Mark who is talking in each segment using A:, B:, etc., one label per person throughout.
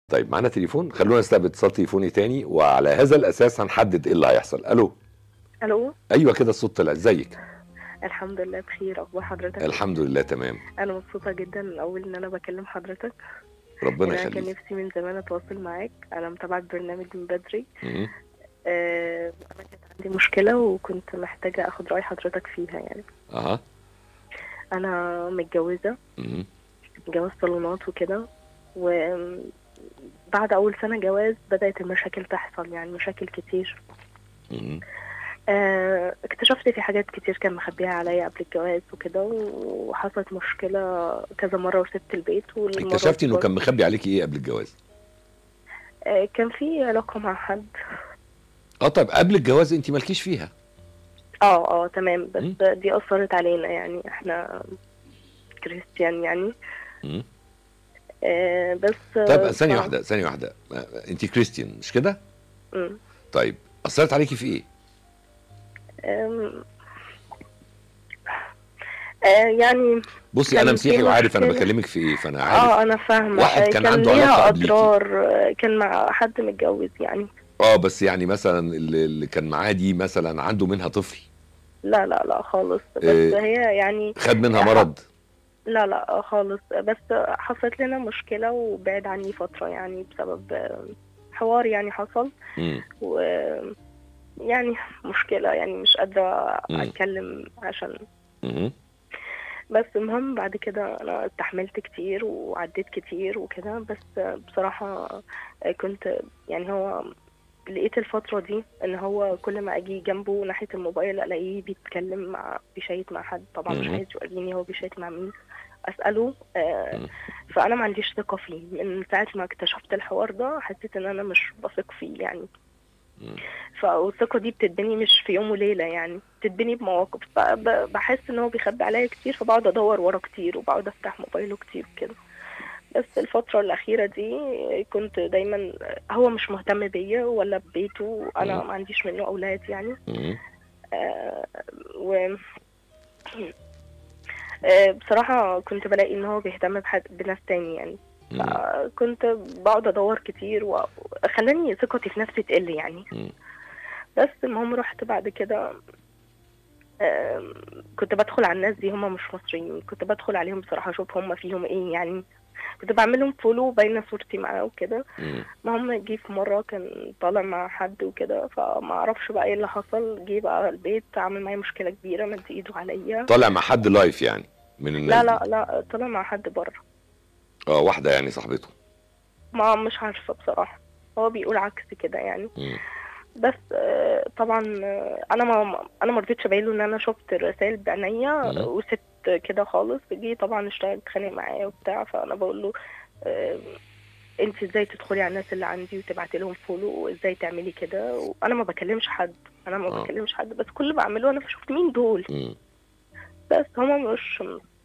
A: طيب معانا تليفون خلونا نستقبل اتصال تليفوني تاني وعلى هذا الاساس هنحدد ايه اللي هيحصل الو
B: الو
A: ايوه كده الصوت طلع ازيك
B: الحمد لله بخير اخبار حضرتك
A: الحمد لله تمام
B: انا مبسوطه جدا الاول ان انا بكلم حضرتك
A: ربنا
B: انا كان
A: يخليك
B: نفسي من زمان اتواصل معاك انا متابعه البرنامج من بدري
A: مم.
B: آه، انا كانت عندي مشكله وكنت محتاجه اخد راي حضرتك فيها يعني
A: اها
B: انا متجوزه
A: مم.
B: جواز صالونات وكده وبعد اول سنه جواز بدات المشاكل تحصل يعني مشاكل كتير
A: مم.
B: آه، اكتشفت في حاجات كتير كان مخبيها عليا قبل الجواز وكده وحصلت مشكله كذا مره وسبت البيت والمرة
A: اكتشفتي انه
B: دي
A: كان مخبي عليكي ايه قبل الجواز
B: آه، كان في علاقة مع حد
A: اه طيب قبل الجواز انت مالكيش فيها
B: اه اه تمام بس
A: مم.
B: دي أثرت علينا يعني احنا كريستيان يعني
A: مم.
B: آه بس
A: طيب ثانيه
B: ف-
A: واحده ثانيه واحده آه، انت كريستيان مش كده
B: مم.
A: طيب اثرت عليكي في ايه
B: آم، آه يعني
A: بصي
B: كان
A: انا
B: في
A: مسيحي وعارف انا
B: مشكلة.
A: بكلمك في ايه فانا عارف
B: اه انا فاهمة
A: واحد
B: آه،
A: كان عنده
B: ليها
A: علاقة قبليكي.
B: اضرار آه، كان مع حد متجوز يعني
A: اه بس يعني مثلا اللي اللي كان معاه دي مثلا عنده منها طفل
B: لا لا لا خالص بس
A: إيه.
B: هي يعني
A: خد منها مرض
B: لا لا خالص بس حصلت لنا مشكلة وبعد عني فترة يعني بسبب آه، حوار يعني حصل
A: مم.
B: و يعني مشكلة يعني مش قادرة
A: مم.
B: أتكلم عشان
A: مم.
B: بس المهم بعد كده أنا استحملت كتير وعديت كتير وكده بس بصراحة كنت يعني هو لقيت الفترة دي إن هو كل ما أجي جنبه ناحية الموبايل ألاقيه بيتكلم مع بيشيت مع حد طبعا مش
A: مم.
B: عايز يوريني هو بيشيت مع مين أسأله آه
A: مم.
B: فأنا ما عنديش ثقة فيه من ساعة ما اكتشفت الحوار ده حسيت إن أنا مش بثق فيه يعني
A: مم.
B: فالثقة دي بتتبني مش في يوم وليلة يعني بتتبني بمواقف فبحس ان هو بيخبي عليا كتير فبقعد ادور ورا كتير وبقعد افتح موبايله كتير وكده بس الفترة الأخيرة دي كنت دايما هو مش مهتم بيا ولا ببيته أنا
A: مم.
B: ما عنديش منه أولاد يعني
A: مم.
B: آه و آه بصراحة كنت بلاقي إن هو بيهتم بحد بناس تاني يعني
A: مم.
B: كنت بقعد ادور كتير وخلاني ثقتي في نفسي تقل يعني
A: مم.
B: بس المهم رحت بعد كده آم، كنت بدخل على الناس دي هم مش مصريين كنت بدخل عليهم بصراحة اشوف هم فيهم ايه يعني كنت بعملهم فولو باينة صورتي معاه وكده
A: مم.
B: المهم جه في مرة كان طالع مع حد وكده فما اعرفش بقى ايه اللي حصل جه بقى البيت عمل معايا مشكلة كبيرة مد ايده عليا
A: طالع مع حد لايف يعني من الناس
B: لا
A: دي.
B: لا لا طلع مع حد بره
A: اه واحده يعني صاحبته
B: ما مش عارفة بصراحة هو بيقول عكس كده يعني
A: مم.
B: بس آه، طبعا آه، انا ما انا ما رضيتش ابين له ان انا شفت الرسائل بعينيا
A: مم.
B: وسبت كده خالص جه طبعا اشتغل اتخانق معايا وبتاع فانا بقول له آه، انت ازاي تدخلي على الناس اللي عندي وتبعتي لهم فولو وازاي تعملي كده وانا ما بكلمش حد انا ما
A: آه.
B: بكلمش حد بس كل اللي بعمله انا بشوف مين دول
A: مم.
B: بس هما مش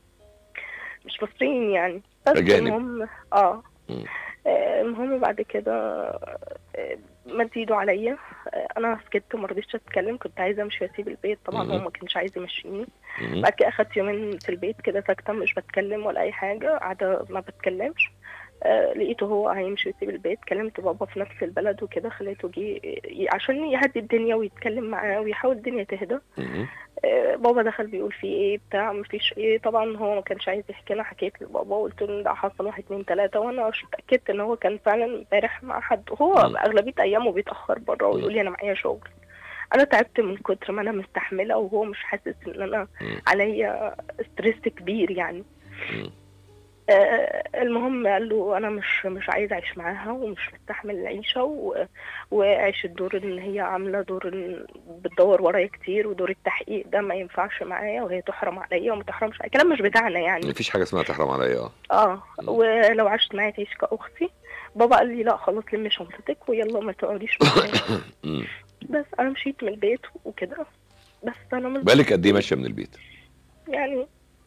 B: مش مصريين يعني بس
A: أجانب.
B: المهم اه
A: مم.
B: آه، المهم بعد كده آه، مد ايده عليا آه، انا سكت وما رضيتش اتكلم كنت عايزه امشي واسيب البيت طبعا
A: مم.
B: هو ما كانش عايز يمشيني
A: مم.
B: بعد كده اخدت يومين في البيت كده ساكته مش بتكلم ولا اي حاجه قاعده ما بتكلمش آه لقيته هو هيمشي ويسيب البيت كلمت بابا في نفس البلد وكده خليته جه ي- عشان يهدي الدنيا ويتكلم معاه ويحاول الدنيا تهدى
A: مم.
B: آه، بابا دخل بيقول في ايه بتاع مفيش ايه طبعا هو ما كانش عايز يحكي لنا حكيت لبابا وقلت له إن ده حصل واحد اتنين تلاته وانا مش اتاكدت ان هو كان فعلا امبارح مع حد هو
A: مم.
B: اغلبيه ايامه بيتاخر بره ويقول لي انا معايا شغل انا تعبت من كتر ما انا مستحمله وهو مش حاسس ان انا
A: مم.
B: عليا ستريس كبير يعني
A: مم.
B: آه، المهم قال له انا مش مش عايز اعيش معاها ومش مستحمل العيشه و... وعيش الدور ان هي عامله دور إن بتدور ورايا كتير ودور التحقيق ده ما ينفعش معايا وهي تحرم عليا وما تحرمش عليا كلام مش بتاعنا يعني
A: مفيش حاجه اسمها تحرم عليا اه
B: اه
A: مم.
B: ولو عشت معايا تعيش كاختي بابا قال لي لا خلاص لمي شنطتك ويلا ما تقعديش معايا
A: مم.
B: بس انا مشيت من البيت وكده بس انا مش
A: بالك قد ايه ماشيه من البيت
B: يعني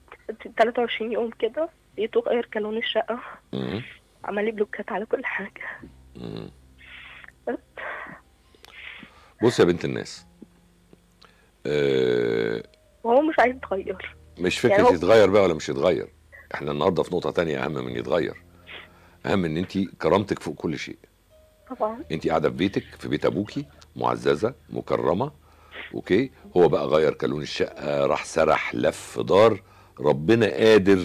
B: 23 يوم كده لقيته غير كلون الشقه
A: مم.
B: عمل لي بلوكات على كل حاجه
A: مم.
B: بس
A: بص يا بنت الناس آه
B: وهو مش عايز يتغير
A: مش فكره
B: يعني هو-
A: يتغير بقى ولا مش يتغير احنا النهارده في نقطه تانية اهم من يتغير اهم ان انت كرامتك فوق كل شيء
B: طبعا
A: انت قاعده في بيتك في بيت ابوكي معززه مكرمه اوكي هو بقى غير كالون الشقه راح سرح لف دار ربنا قادر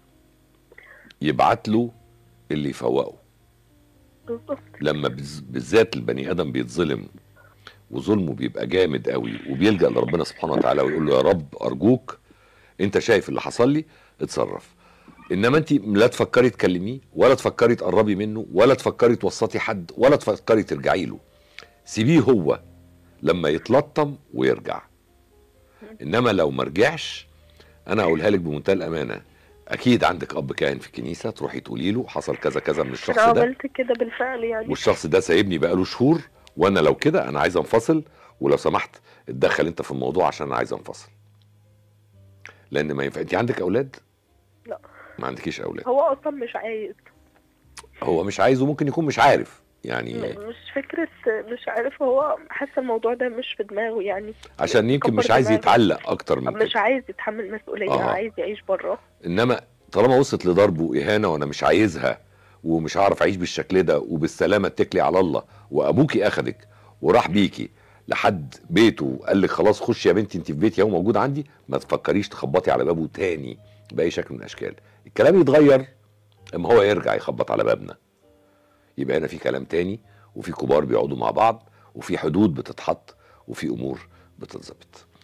A: يبعت له اللي يفوقه
B: بالظبط
A: لما بز- بالذات البني ادم بيتظلم وظلمه بيبقى جامد قوي وبيلجأ لربنا سبحانه وتعالى ويقول له يا رب ارجوك انت شايف اللي حصل لي اتصرف انما انت لا تفكري تكلميه ولا تفكري تقربي منه ولا تفكري توسطي حد ولا تفكري ترجعي له سيبيه هو لما يتلطم ويرجع انما لو ما رجعش انا اقولها لك بمنتهى الامانه اكيد عندك اب كاهن في الكنيسه تروحي تقولي له حصل كذا كذا من الشخص
B: انا
A: ده
B: عملت كده بالفعل يعني
A: والشخص ده سايبني بقاله شهور وانا لو كده انا عايز انفصل ولو سمحت اتدخل انت في الموضوع عشان انا عايز انفصل لان ما ينفع انت عندك اولاد
B: لا.
A: ما عندكيش اولاد
B: هو اصلا مش عايز
A: هو مش عايز وممكن يكون مش عارف يعني
B: م- مش فكرة مش عارف هو حاسة الموضوع ده مش في دماغه يعني
A: عشان يمكن
B: كبر
A: مش عايز
B: دماغه.
A: يتعلق اكتر من
B: مش
A: كده
B: عايز يتحمل مسؤولية
A: آه.
B: عايز يعيش بره
A: انما طالما وصلت لضرب واهانه وانا مش عايزها ومش هعرف اعيش بالشكل ده وبالسلامه اتكلي على الله وابوكي اخدك وراح بيكي لحد بيته وقال لك خلاص خش يا بنتي انت في بيتي اهو موجود عندي ما تفكريش تخبطي على بابه تاني باي شكل من الاشكال الكلام يتغير اما هو يرجع يخبط على بابنا يبقى هنا في كلام تاني وفي كبار بيقعدوا مع بعض وفي حدود بتتحط وفي امور بتتظبط